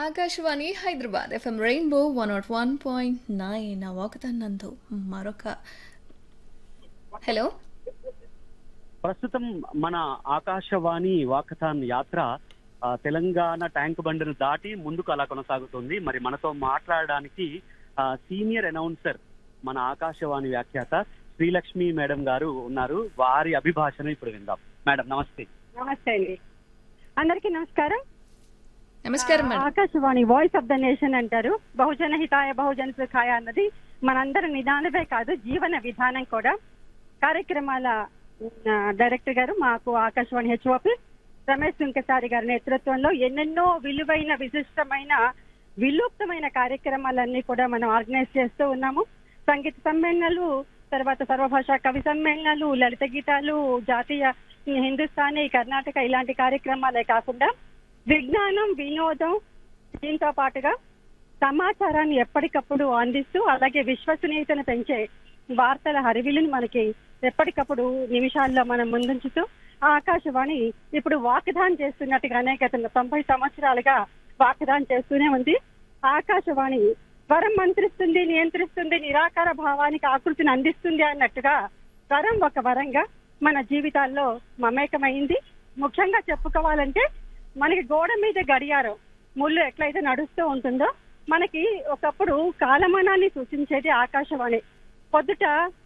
Akashvani Hyderabad FM rainbow one nought one point nine ఒకతన్నందు మరొక hello ప్రస్తుతం మన ఆకాశవాణి వాకథాన్ యాత్ర ఆ, తెలంగాణ ట్యాంక్ బండ్ను దాటి ముందుకు అలా కొనసాగుతుంది మరి మనతో మాట్లాడడానికి ఆ, సీనియర్ అనౌన్సర్ మన ఆకాశవాణి వ్యాఖ్యాత శ్రీలక్ష్మి మేడం గారు ఉన్నారు వారి అభిభాషను ఇప్పుడు విందాం మేడం నమస్తే నమస్తే అండి అందరికీ నమస్కారం నమస్కారం madam Akashvani voice of the nation అంటారు బహుజన హితాయ బహుజన సుఖాయ అన్నది మనందరి నిదానమే కాదు జీవన విధానం కూడా కార్యక్రమాల ఆ, డైరెక్టర్ గారు మాకు ఆకాశవాణి హెచ్ఓపి రమేష్ సుంకసారి గారి నేతృత్వంలో ఎన్నెన్నో విలువైన విశిష్టమైన విలుప్తమైన కార్యక్రమాలన్నీ కూడా మనం ఆర్గనైజ్ చేస్తూ ఉన్నాము సంగీత సమ్మేళనాలు తర్వాత సర్వభాషా కవి సమ్మేళనాలు లలిత గీతాలు జాతీయ హిందుస్థానీ కర్ణాటక ఇలాంటి కార్యక్రమాలే కాకుండా విజ్ఞానం వినోదం దీంతో పాటుగా సమాచారాన్ని ఎప్పటికప్పుడు అందిస్తూ అలాగే విశ్వసనీయతను పెంచే వార్తల హరివిలుని మనకి ఎప్పటికప్పుడు నిమిషాల్లో మనం ముందుంచుతూ ఆ ఆకాశవాణి ఇప్పుడు వాగ్దాన్ చేస్తున్నట్టుగానే గత తొంభై సంవత్సరాలుగా వాగ్దాన్ చేస్తూనే ఉంది ఆకాశవాణి స్వరం మంత్రిస్తుంది నియంత్రిస్తుంది నిరాకార భావానికి ఆకృతిని అందిస్తుంది అన్నట్టుగా స్వరం ఒక వరంగా మన జీవితాల్లో మమేకమైంది ముఖ్యంగా చెప్పుకోవాలంటే మనకి గోడ మీద గడియారం ముళ్ళు ఎట్లయితే నడుస్తూ ఉంటుందో మనకి ఒకప్పుడు కాలమానాన్ని సూచించేది ఆకాశవాణి పొద్దుట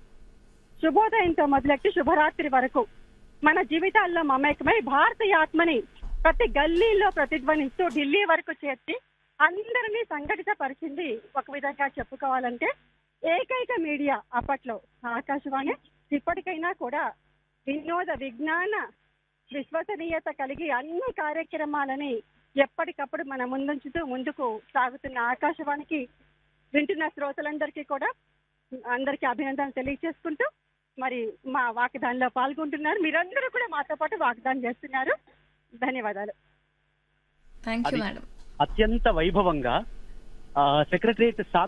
శుభోదయంతో మొదలెట్టి శుభరాత్రి వరకు మన జీవితాల్లో మమేకమై భారతీయ ఆత్మని ప్రతి గల్లీలో ప్రతిధ్వనిస్తూ ఢిల్లీ వరకు చేర్చి అందరినీ సంఘటిత పరిచింది ఒక విధంగా చెప్పుకోవాలంటే ఏకైక మీడియా అప్పట్లో ఆకాశవాణి ఇప్పటికైనా కూడా వినోద విజ్ఞాన విశ్వసనీయత కలిగి అన్ని కార్యక్రమాలని ఎప్పటికప్పుడు మన ముందుంచుతూ ముందుకు సాగుతున్న ఆకాశవాణికి వింటున్న శ్రోతలందరికీ కూడా అందరికీ అభినందనలు తెలియజేసుకుంటూ మరి మా వాగ్దానంలో పాల్గొంటున్నారు మీరందరూ కూడా మాతో పాటు వాగ్దానం చేస్తున్నారు ధన్యవాదాలు థ్యాంక్ యూ అది- మేడం అత్యంత వైభవంగా సెక్రటరియట్